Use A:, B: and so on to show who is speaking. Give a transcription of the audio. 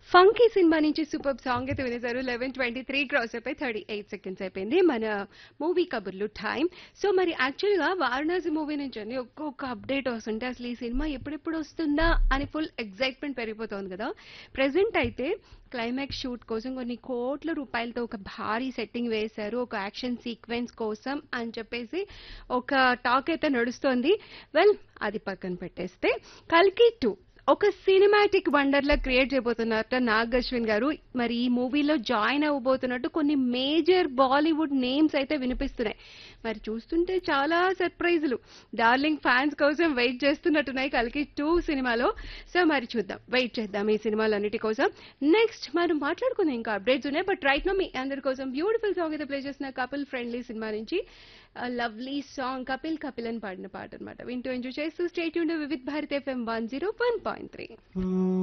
A: funky cinema నుంచి super song అయితే వినేశారు లెవెన్ ట్వంటీ త్రీ క్రాస్ అయిపోయి థర్టీ ఎయిట్ సెకండ్స్ అయిపోయింది మన మూవీ కబుర్లు టైం సో మరి యాక్చువల్గా వారణాసి మూవీ నుంచి అండి ఒక్కొక్క అప్డేట్ వస్తుంటే అసలు ఈ సినిమా ఎప్పుడెప్పుడు వస్తుందా అని ఫుల్ ఎగ్జైట్మెంట్ పెరిగిపోతుంది కదా ప్రెసెంట్ అయితే క్లైమాక్స్ షూట్ కోసం కొన్ని కోట్ల రూపాయలతో ఒక భారీ సెట్టింగ్ వేశారు ఒక యాక్షన్ సీక్వెన్స్ కోసం అని చెప్పేసి ఒక టాక్ అయితే నడుస్తోంది వెల్ అది పక్కన పెట్టేస్తే కల్కి టూ ఒక సినిమాటిక్ వండర్ లా క్రియేట్ చేయబోతున్నారట నాగ్ అశ్విన్ గారు మరి ఈ మూవీలో జాయిన్ అవ్వబోతున్నట్టు కొన్ని మేజర్ బాలీవుడ్ నేమ్స్ అయితే వినిపిస్తున్నాయి మరి చూస్తుంటే చాలా సర్ప్రైజులు డార్లింగ్ ఫ్యాన్స్ కోసం వెయిట్ చేస్తున్నట్టున్నాయి కలికి టూ సినిమాలో సో మరి చూద్దాం వెయిట్ చేద్దాం ఈ సినిమాలన్నిటి కోసం నెక్స్ట్ మనం మాట్లాడుకునే ఇంకా అప్డేట్స్ ఉన్నాయి బట్ రైట్ నో మీ అందరి కోసం బ్యూటిఫుల్ సాంగ్ అయితే ప్లే చేసిన కపిల్ ఫ్రెండ్లీ సినిమా నుంచి లవ్లీ సాంగ్ కపిల్ కపిల్ అని పాడిన పాట అనమాట వింటూ ఎంజాయ్ చేస్తూ స్టేట్ యూన్ Vividh Bharati FM one zero one point three